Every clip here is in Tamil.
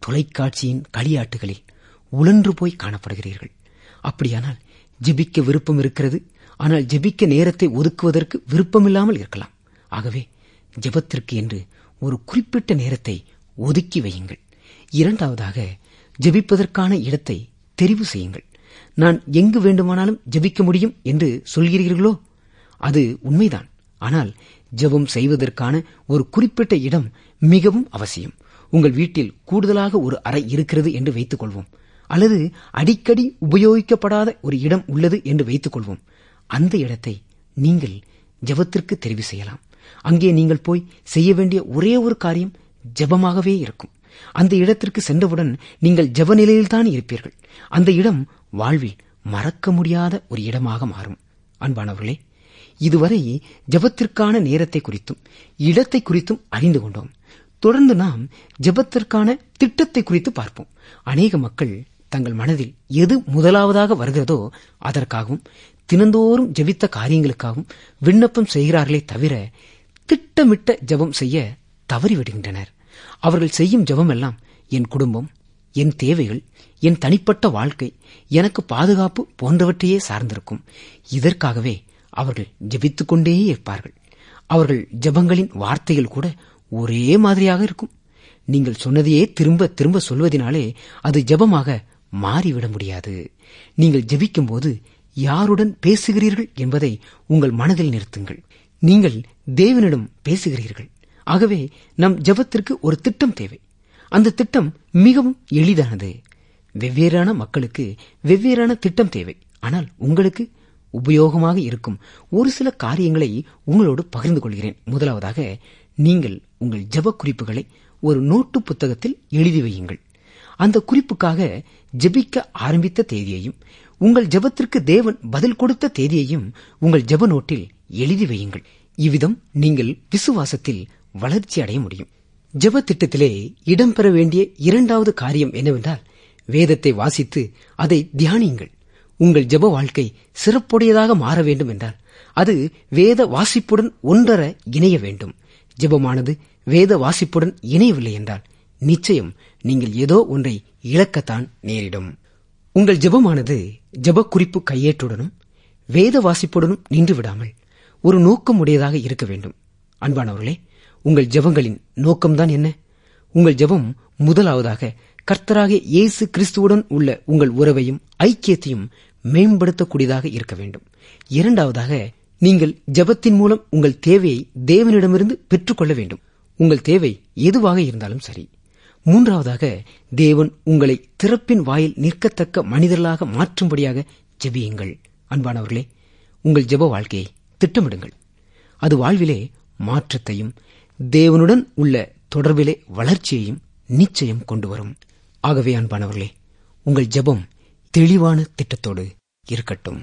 தொலைக்காட்சியின் களியாட்டுகளில் உழன்று போய் காணப்படுகிறீர்கள் அப்படியானால் ஜெபிக்க விருப்பம் இருக்கிறது ஆனால் ஜெபிக்க நேரத்தை ஒதுக்குவதற்கு விருப்பமில்லாமல் இருக்கலாம் ஆகவே ஜெபத்திற்கு என்று ஒரு குறிப்பிட்ட நேரத்தை ஒதுக்கி வையுங்கள் இரண்டாவதாக ஜெபிப்பதற்கான இடத்தை தெரிவு செய்யுங்கள் நான் எங்கு வேண்டுமானாலும் ஜெபிக்க முடியும் என்று சொல்கிறீர்களோ அது உண்மைதான் ஆனால் ஜெபம் செய்வதற்கான ஒரு குறிப்பிட்ட இடம் மிகவும் அவசியம் உங்கள் வீட்டில் கூடுதலாக ஒரு அறை இருக்கிறது என்று வைத்துக் கொள்வோம் அல்லது அடிக்கடி உபயோகிக்கப்படாத ஒரு இடம் உள்ளது என்று வைத்துக் கொள்வோம் அந்த இடத்தை நீங்கள் ஜெபத்திற்கு தெரிவு செய்யலாம் அங்கே நீங்கள் போய் செய்ய வேண்டிய ஒரே ஒரு காரியம் ஜெபமாகவே இருக்கும் அந்த இடத்திற்கு சென்றவுடன் நீங்கள் ஜெப நிலையில்தான் இருப்பீர்கள் அந்த இடம் வாழ்வில் மறக்க முடியாத ஒரு இடமாக மாறும் அன்பானவர்களே இதுவரை ஜெபத்திற்கான நேரத்தை குறித்தும் இடத்தை குறித்தும் அறிந்து கொண்டோம் தொடர்ந்து நாம் ஜெபத்திற்கான திட்டத்தை குறித்து பார்ப்போம் அநேக மக்கள் தங்கள் மனதில் எது முதலாவதாக வருகிறதோ அதற்காகவும் தினந்தோறும் ஜெபித்த காரியங்களுக்காகவும் விண்ணப்பம் செய்கிறார்களே தவிர திட்டமிட்ட ஜெபம் செய்ய தவறிவிடுகின்றனர் அவர்கள் செய்யும் ஜெபம் எல்லாம் என் குடும்பம் என் தேவைகள் என் தனிப்பட்ட வாழ்க்கை எனக்கு பாதுகாப்பு போன்றவற்றையே சார்ந்திருக்கும் இதற்காகவே அவர்கள் ஜெபித்துக் கொண்டே இருப்பார்கள் அவர்கள் ஜெபங்களின் வார்த்தைகள் கூட ஒரே மாதிரியாக இருக்கும் நீங்கள் சொன்னதையே திரும்ப திரும்ப சொல்வதனாலே அது ஜெபமாக மாறிவிட முடியாது நீங்கள் ஜெபிக்கும் போது யாருடன் பேசுகிறீர்கள் என்பதை உங்கள் மனதில் நிறுத்துங்கள் நீங்கள் தேவனிடம் பேசுகிறீர்கள் ஆகவே நம் ஜெபத்திற்கு ஒரு திட்டம் தேவை அந்த திட்டம் மிகவும் எளிதானது வெவ்வேறான மக்களுக்கு வெவ்வேறான திட்டம் தேவை ஆனால் உங்களுக்கு உபயோகமாக இருக்கும் ஒரு சில காரியங்களை உங்களோடு பகிர்ந்து கொள்கிறேன் முதலாவதாக நீங்கள் உங்கள் ஜெப குறிப்புகளை ஒரு நோட்டு புத்தகத்தில் எழுதி வையுங்கள் அந்த குறிப்புக்காக ஜெபிக்க ஆரம்பித்த தேதியையும் உங்கள் ஜெபத்திற்கு தேவன் பதில் கொடுத்த தேதியையும் உங்கள் ஜெப நோட்டில் எழுதி வையுங்கள் இவ்விதம் நீங்கள் விசுவாசத்தில் வளர்ச்சி அடைய முடியும் ஜெப திட்டத்திலே இடம்பெற வேண்டிய இரண்டாவது காரியம் என்னவென்றால் வேதத்தை வாசித்து அதை தியானியுங்கள் உங்கள் ஜெப வாழ்க்கை சிறப்புடையதாக மாற வேண்டும் என்றால் அது வேத வாசிப்புடன் ஒன்றர இணைய வேண்டும் ஜெபமானது வேத வாசிப்புடன் இணையவில்லை என்றால் நிச்சயம் நீங்கள் ஏதோ ஒன்றை இழக்கத்தான் நேரிடும் உங்கள் ஜெபமானது ஜெப குறிப்பு கையேற்றுடனும் வேத வாசிப்புடனும் நின்று விடாமல் ஒரு நோக்கம் உடையதாக இருக்க வேண்டும் அன்பானவர்களே உங்கள் ஜெபங்களின் நோக்கம்தான் என்ன உங்கள் ஜெபம் முதலாவதாக கர்த்தராக இயேசு கிறிஸ்துவுடன் உள்ள உங்கள் உறவையும் ஐக்கியத்தையும் மேம்படுத்தக்கூடியதாக இருக்க வேண்டும் இரண்டாவதாக நீங்கள் ஜெபத்தின் மூலம் உங்கள் தேவையை தேவனிடமிருந்து பெற்றுக்கொள்ள வேண்டும் உங்கள் தேவை எதுவாக இருந்தாலும் சரி மூன்றாவதாக தேவன் உங்களை திறப்பின் வாயில் நிற்கத்தக்க மனிதர்களாக மாற்றும்படியாக ஜெபியுங்கள் அன்பானவர்களே உங்கள் ஜெப வாழ்க்கையை திட்டமிடுங்கள் அது வாழ்விலே மாற்றத்தையும் தேவனுடன் உள்ள தொடர்பிலே வளர்ச்சியையும் நிச்சயம் கொண்டு வரும் ஆகவே அன்பானவர்களே உங்கள் ஜெபம் தெளிவான திட்டத்தோடு இருக்கட்டும்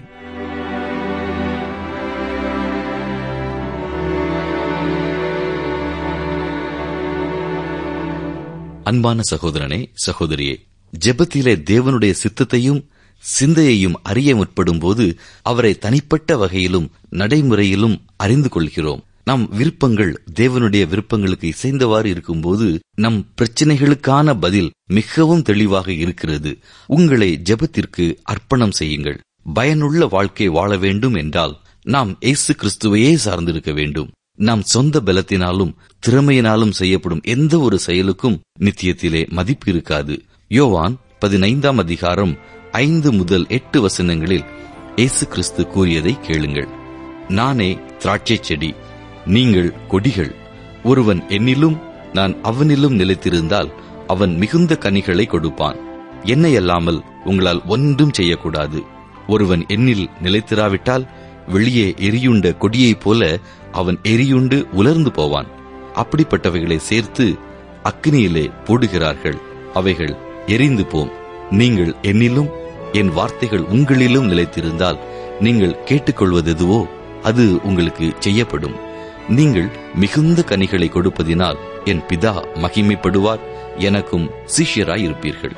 அன்பான சகோதரனே சகோதரியே ஜெபத்திலே தேவனுடைய சித்தத்தையும் சிந்தையையும் அறிய முற்படும் போது அவரை தனிப்பட்ட வகையிலும் நடைமுறையிலும் அறிந்து கொள்கிறோம் நம் விருப்பங்கள் தேவனுடைய விருப்பங்களுக்கு இசைந்தவாறு இருக்கும்போது நம் பிரச்சனைகளுக்கான பதில் மிகவும் தெளிவாக இருக்கிறது உங்களை ஜெபத்திற்கு அர்ப்பணம் செய்யுங்கள் பயனுள்ள வாழ்க்கை வாழ வேண்டும் என்றால் நாம் இயேசு கிறிஸ்துவையே சார்ந்திருக்க வேண்டும் நாம் சொந்த பலத்தினாலும் திறமையினாலும் செய்யப்படும் எந்த ஒரு செயலுக்கும் நித்தியத்திலே மதிப்பு இருக்காது யோவான் பதினைந்தாம் அதிகாரம் ஐந்து முதல் எட்டு வசனங்களில் இயேசு கிறிஸ்து கூறியதை கேளுங்கள் நானே திராட்சை செடி நீங்கள் கொடிகள் ஒருவன் என்னிலும் நான் அவனிலும் நிலைத்திருந்தால் அவன் மிகுந்த கனிகளை கொடுப்பான் என்னை அல்லாமல் உங்களால் ஒன்றும் செய்யக்கூடாது ஒருவன் என்னில் நிலைத்திராவிட்டால் வெளியே எரியுண்ட கொடியைப் போல அவன் எரியுண்டு உலர்ந்து போவான் அப்படிப்பட்டவைகளை சேர்த்து அக்னியிலே போடுகிறார்கள் அவைகள் எரிந்து போம் நீங்கள் என்னிலும் என் வார்த்தைகள் உங்களிலும் நிலைத்திருந்தால் நீங்கள் கேட்டுக்கொள்வதெதுவோ அது உங்களுக்கு செய்யப்படும் நீங்கள் மிகுந்த கனிகளை கொடுப்பதினால் என் பிதா மகிமைப்படுவார் எனக்கும் சிஷ்யராயிருப்பீர்கள்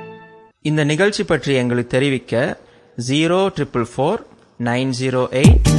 இந்த நிகழ்ச்சி பற்றி எங்களுக்கு தெரிவிக்க zero triple four nine zero eight